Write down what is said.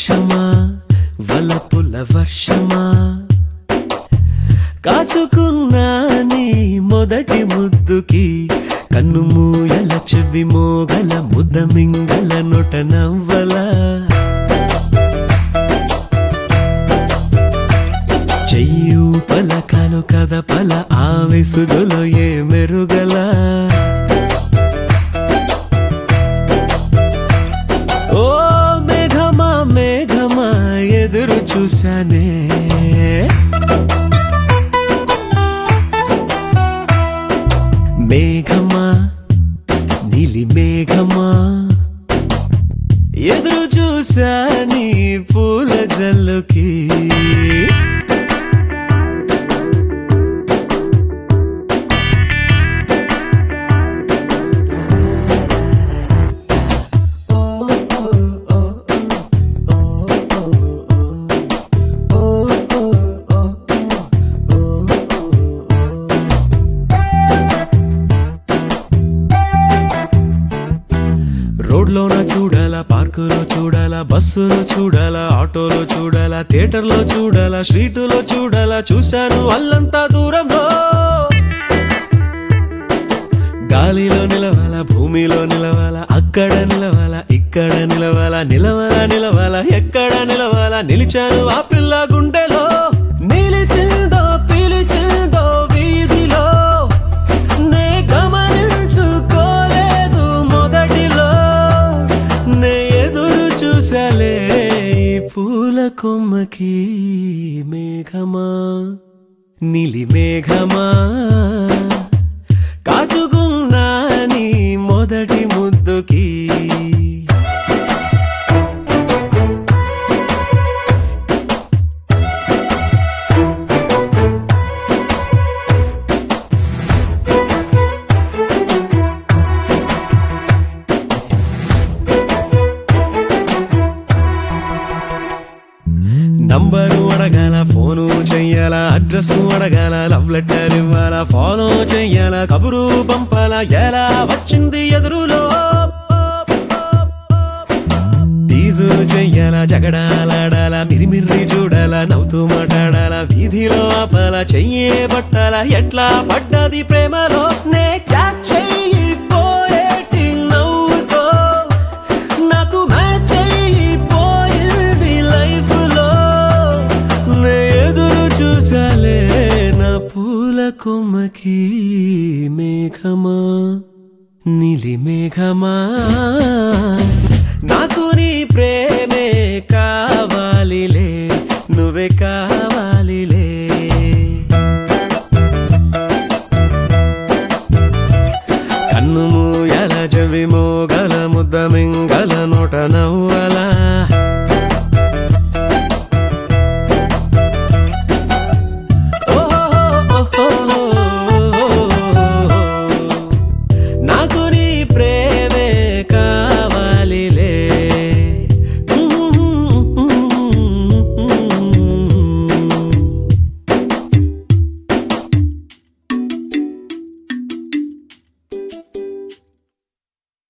వర్షమా వలపుల వర్షమా కాచుకున్నా నీ మొదటి ముద్దుకి కన్ను మూయల చెవి మోగల ముద్ద మింగల నొట నవ్వలా చెయ్యు పలకలు కదపల ఆ విసుగులో ఏ మెరుగలా ఓ మేఘమా మేఘమా ఎదురు చూశానే మేఘమా నీలి మేఘమా ఎదురు చూసా నీ పూల జల్లుకి రోడ్లోన చూడాలా పార్కులో చూడాలా బస్సులో చూడాలా ఆటోలో చూడాలా థియేటర్లో చూడాలా స్ట్రీటులో చూడాలా చూశాను అల్లంతా దూరంలో గాలిలో నిలవాలా భూమిలో నిలవాలా అక్కడ నిలవాలా ఇక్కడ నిలవాలా నిలవాలా నిలవాలా ఎక్కడ నిలవాలా నిలిచాను ఆ పిల్ల గుండెలో నిలిచిందో పిలిచిందో వీధిలో నే గమనించుకోలేదు మొదటిలో నే ఎదురు చూసలే ఈ పూల కొమ్మకి మేఘమా నీలి మేఘమా కాచుకున్నా నీ మొదటి ముద్దుకి నంబరు అడగాల ఫోను చెయ్యాల అడ్రస్ అడగాల లవ్ లెటర్ ఇవ్వాల ఫాలో చెయ్యాల కబురు పంపాల ఎలా వచ్చింది ఎదురులో తీజు చెయ్యాల జగడాలాడాల మిరిమిర్రి చూడాల నవ్వుతూ మాట్లాడాల వీధిలో ఆపాల చెయ్యే పట్టాల ఎట్లా పడ్డది ప్రేమలో నే క్యాచ్ చెయ్యి పోయేటి నవ్వుతో నాకు మ్యాచ్ అయిపోయింది లైఫ్ లో నే ఎదురు చూసాలే నా పూల కొమ్మకి మేఘమా నీలి మేఘమా నాకు నీ ప్రేమే కావాలిలే నువ్వే కావాలిలే కన్ను మూయల చెవి మోగల ముద్ద మింగల నోట నవ్వు